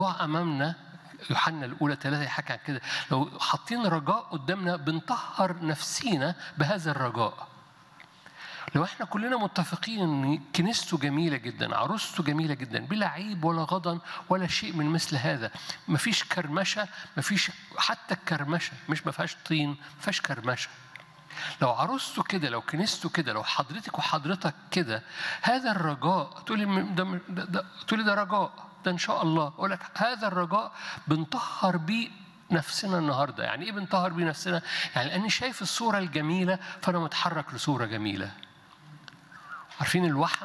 امامنا يوحنا الاولى ثلاثه يحكي عن كده لو حاطين رجاء قدامنا بنطهر نفسينا بهذا الرجاء لو احنا كلنا متفقين ان كنيسته جميله جدا عروسته جميله جدا بلا عيب ولا غضن ولا شيء من مثل هذا مفيش كرمشه مفيش حتى الكرمشه مش ما فيهاش طين ما فيهاش كرمشه لو عروسته كده لو كنيسته كده لو حضرتك وحضرتك كده هذا الرجاء تقولي ده, ده, ده تقولي ده رجاء ده ان شاء الله اقول لك هذا الرجاء بنطهر بيه نفسنا النهارده يعني ايه بنطهر بيه نفسنا يعني لاني شايف الصوره الجميله فانا متحرك لصوره جميله عارفين الوحم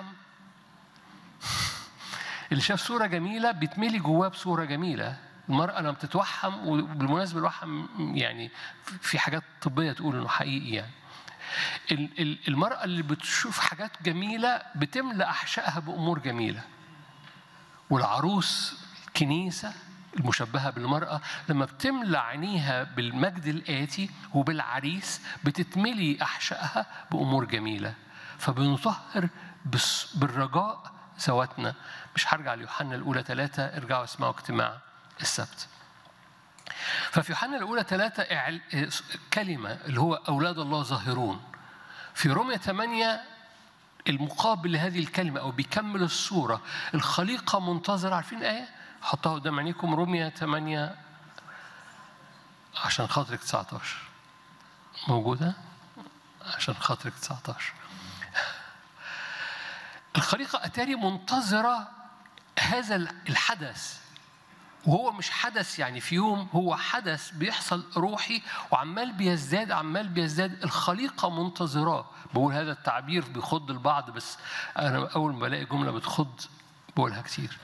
اللي شاف صورة جميلة بيتملي جواه بصورة جميلة المرأة لما بتتوحم وبالمناسبة الوحم يعني في حاجات طبية تقول إنه حقيقي يعني المرأة اللي بتشوف حاجات جميلة بتملى أحشائها بأمور جميلة والعروس الكنيسة المشبهة بالمرأة لما بتملى عينيها بالمجد الآتي وبالعريس بتتملي أحشائها بأمور جميلة فبنطهر بالرجاء ذواتنا مش هرجع ليوحنا الأولى ثلاثة ارجعوا اسمعوا اجتماع السبت ففي يوحنا الأولى ثلاثة كلمة اللي هو أولاد الله ظاهرون في رومية ثمانية المقابل لهذه الكلمة أو بيكمل الصورة الخليقة منتظرة عارفين آية؟ حطها قدام عينيكم رومية 8 عشان خاطرك 19 موجودة؟ عشان خاطرك 19 الخليقة أتاري منتظرة هذا الحدث وهو مش حدث يعني في يوم هو حدث بيحصل روحي وعمال بيزداد عمال بيزداد الخليقة منتظراه بقول هذا التعبير بيخض البعض بس أنا أول ما بلاقي جملة بتخض بقولها كتير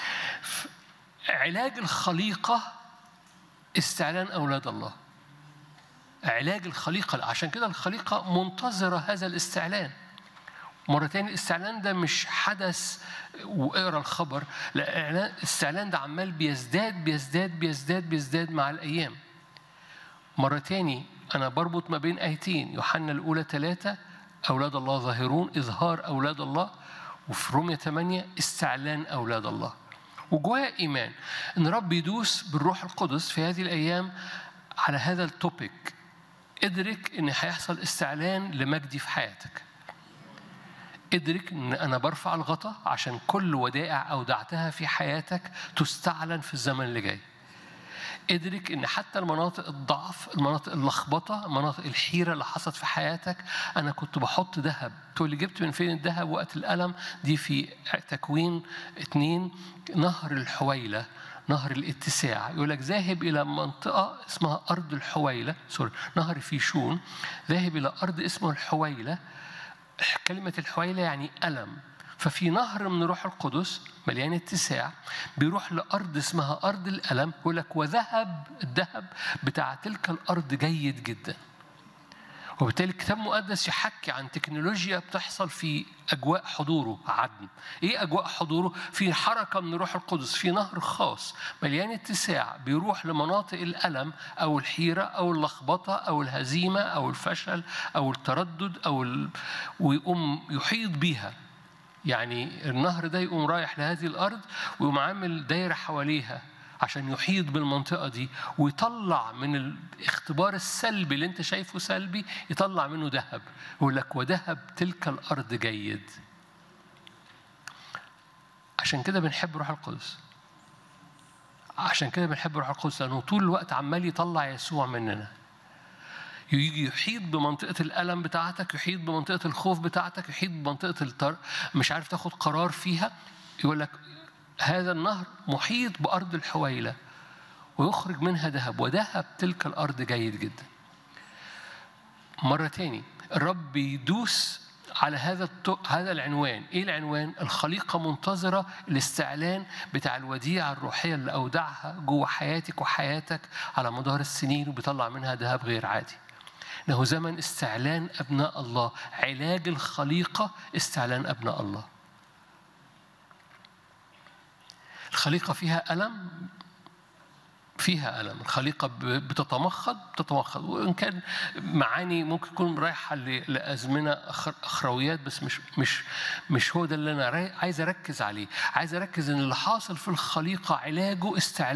علاج الخليقة استعلان أولاد الله علاج الخليقة عشان كده الخليقة منتظرة هذا الاستعلان مرة تاني الاستعلان ده مش حدث واقرا الخبر لا الاستعلان ده عمال بيزداد بيزداد بيزداد بيزداد مع الأيام مرة تاني أنا بربط ما بين آيتين يوحنا الأولى ثلاثة أولاد الله ظاهرون إظهار أولاد الله وفي رومية ثمانية استعلان أولاد الله وجوايا إيمان إن رب يدوس بالروح القدس في هذه الأيام على هذا التوبيك ادرك إن هيحصل استعلان لمجدي في حياتك ادرك ان انا برفع الغطاء عشان كل ودائع اودعتها في حياتك تستعلن في الزمن اللي جاي ادرك ان حتى المناطق الضعف المناطق اللخبطه مناطق الحيره اللي حصلت في حياتك انا كنت بحط ذهب تقول لي جبت من فين الذهب وقت الالم دي في تكوين اتنين نهر الحويله نهر الاتساع يقول لك ذاهب الى منطقه اسمها ارض الحويله سوري نهر فيشون ذاهب الى ارض اسمه الحويله كلمة الحويلة يعني ألم ففي نهر من روح القدس مليان اتساع بيروح لأرض اسمها أرض الألم يقول لك وذهب الذهب بتاع تلك الأرض جيد جدا وبالتالي الكتاب المقدس يحكي عن تكنولوجيا بتحصل في أجواء حضوره عدن إيه أجواء حضوره؟ في حركة من روح القدس في نهر خاص مليان اتساع بيروح لمناطق الألم أو الحيرة أو اللخبطة أو الهزيمة أو الفشل أو التردد أو ال... ويقوم يحيط بيها يعني النهر ده يقوم رايح لهذه الأرض ويقوم عامل دايرة حواليها عشان يحيط بالمنطقة دي ويطلع من الاختبار السلبي اللي انت شايفه سلبي يطلع منه ذهب يقول لك وذهب تلك الأرض جيد عشان كده بنحب روح القدس عشان كده بنحب روح القدس لأنه طول الوقت عمال يطلع يسوع مننا يجي يحيط بمنطقة الألم بتاعتك يحيط بمنطقة الخوف بتاعتك يحيط بمنطقة التر... مش عارف تاخد قرار فيها يقول لك هذا النهر محيط بأرض الحويلة ويخرج منها ذهب وذهب تلك الأرض جيد جدا مرة تاني الرب يدوس على هذا هذا العنوان ايه العنوان الخليقه منتظره الاستعلان بتاع الوديعه الروحيه اللي اودعها جوه حياتك وحياتك على مدار السنين وبيطلع منها ذهب غير عادي انه زمن استعلان ابناء الله علاج الخليقه استعلان ابناء الله الخليقة فيها ألم فيها ألم الخليقة ب- بتتمخض بتتمخض وإن كان معاني ممكن تكون رايحة ل- لأزمنة أخر أخرويات بس مش مش مش هو ده اللي أنا راي- عايز أركز عليه عايز أركز إن اللي حاصل في الخليقة علاجه استعلاء